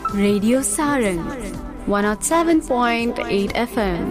Radio Sarang 107.8 FM.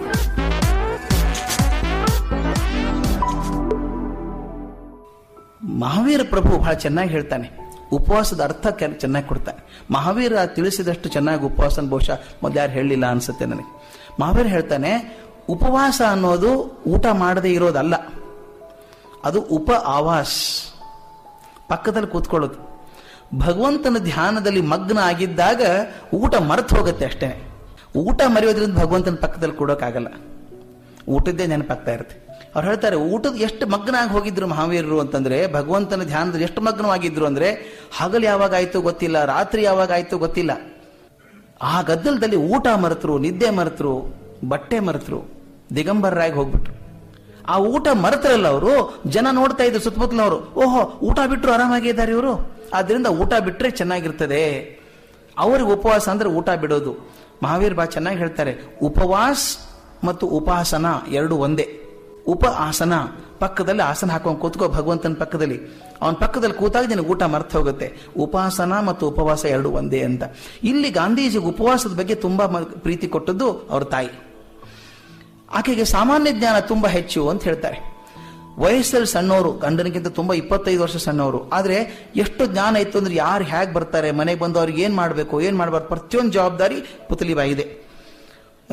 Mahavir ಪ್ರಭು ಬಹಳ ಚೆನ್ನಾಗಿ ಹೇಳ್ತಾನೆ ಉಪವಾಸದ ಅರ್ಥ ಕೆ- ಚೆನ್ನಾಗಿ ಕೊಡ್ತಾನೆ ಮಹಾವೀರ ತಿಳಿಸಿದಷ್ಟು ಚೆನ್ನಾಗಿ ಉಪವಾಸ ಬಹುಶಃ ಮೊದಲು ಯಾರು ಹೇಳಲಿಲ್ಲ ಅನ್ಸುತ್ತೆ ನನಗೆ ಮಹಾವೀರ ಹೇಳ್ತಾನೆ ಉಪವಾಸ ಅನ್ನೋದು ಊಟ ಮಾಡದೇ ಇರೋದಲ್ಲ ಅದು ಉಪ ಆವಾಸ್ ಪಕ್ಕದಲ್ಲಿ ಕೂತ್ಕೊಳ್ಳೋದು ಭಗವಂತನ ಧ್ಯಾನದಲ್ಲಿ ಮಗ್ನ ಆಗಿದ್ದಾಗ ಊಟ ಮರೆತು ಹೋಗುತ್ತೆ ಅಷ್ಟೇ ಊಟ ಮರೆಯೋದ್ರಿಂದ ಭಗವಂತನ ಪಕ್ಕದಲ್ಲಿ ಕೂಡೋಕ್ಕಾಗಲ್ಲ ಊಟದ್ದೇ ನೆನಪಾಗ್ತಾ ಇರುತ್ತೆ ಅವ್ರು ಹೇಳ್ತಾರೆ ಊಟದ ಎಷ್ಟು ಮಗ್ನ ಆಗಿ ಹೋಗಿದ್ರು ಮಹಾವೀರರು ಅಂತಂದ್ರೆ ಭಗವಂತನ ಧ್ಯಾನದಲ್ಲಿ ಎಷ್ಟು ಮಗ್ನವಾಗಿದ್ರು ಅಂದ್ರೆ ಹಗಲು ಯಾವಾಗ ಆಯ್ತು ಗೊತ್ತಿಲ್ಲ ರಾತ್ರಿ ಯಾವಾಗ ಆಯ್ತು ಗೊತ್ತಿಲ್ಲ ಆ ಗದ್ದಲದಲ್ಲಿ ಊಟ ಮರೆತರು ನಿದ್ದೆ ಮರೆತರು ಬಟ್ಟೆ ಮರೆತರು ದಿಗಂಬರರಾಗಿ ಹೋಗ್ಬಿಟ್ರು ಆ ಊಟ ಮರೆತರಲ್ಲ ಅವರು ಜನ ನೋಡ್ತಾ ಇದ್ರು ಸುತ್ತಮುತ್ತಲವರು ಓಹೋ ಊಟ ಬಿಟ್ರು ಆರಾಮಾಗಿ ಇದ್ದಾರೆ ಇವರು ಆದ್ರಿಂದ ಊಟ ಬಿಟ್ರೆ ಚೆನ್ನಾಗಿರ್ತದೆ ಅವ್ರಿಗೆ ಉಪವಾಸ ಅಂದ್ರೆ ಊಟ ಬಿಡೋದು ಮಹಾವೀರ್ ಬಾ ಚೆನ್ನಾಗಿ ಹೇಳ್ತಾರೆ ಉಪವಾಸ್ ಮತ್ತು ಉಪಾಸನ ಎರಡು ಒಂದೇ ಉಪ ಆಸನ ಪಕ್ಕದಲ್ಲಿ ಆಸನ ಹಾಕೊಂಡು ಕೂತ್ಕೋ ಭಗವಂತನ ಪಕ್ಕದಲ್ಲಿ ಅವನ ಪಕ್ಕದಲ್ಲಿ ಕೂತಾಗ ನಿನಗೆ ಊಟ ಮರ್ತ ಹೋಗುತ್ತೆ ಉಪಾಸನ ಮತ್ತು ಉಪವಾಸ ಎರಡು ಒಂದೇ ಅಂತ ಇಲ್ಲಿ ಗಾಂಧೀಜಿ ಉಪವಾಸದ ಬಗ್ಗೆ ತುಂಬಾ ಮ- ಪ್ರೀತಿ ಕೊಟ್ಟದ್ದು ಅವ್ರ ತಾಯಿ ಆಕೆಗೆ ಸಾಮಾನ್ಯ ಜ್ಞಾನ ತುಂಬಾ ಹೆಚ್ಚು ಅಂತ ಹೇಳ್ತಾರೆ ವಯಸ್ಸಲ್ಲಿ ಸಣ್ಣವರು ಗಂಡನಿಗಿಂತ ತುಂಬಾ ಇಪ್ಪತ್ತೈದು ವರ್ಷ ಸಣ್ಣವರು ಆದ್ರೆ ಎಷ್ಟು ಜ್ಞಾನ ಇತ್ತು ಅಂದ್ರೆ ಯಾರು ಹೇಗೆ ಬರ್ತಾರೆ ಮನೆಗೆ ಬಂದು ಅವ್ರಿಗೆ ಏನ್ ಮಾಡ್ಬೇಕು ಏನ್ ಮಾಡಬಾರ್ದು ಪ್ರತಿಯೊಂದು ಜವಾಬ್ದಾರಿ ಪುತಲಿ ಬಾಯಿದೆ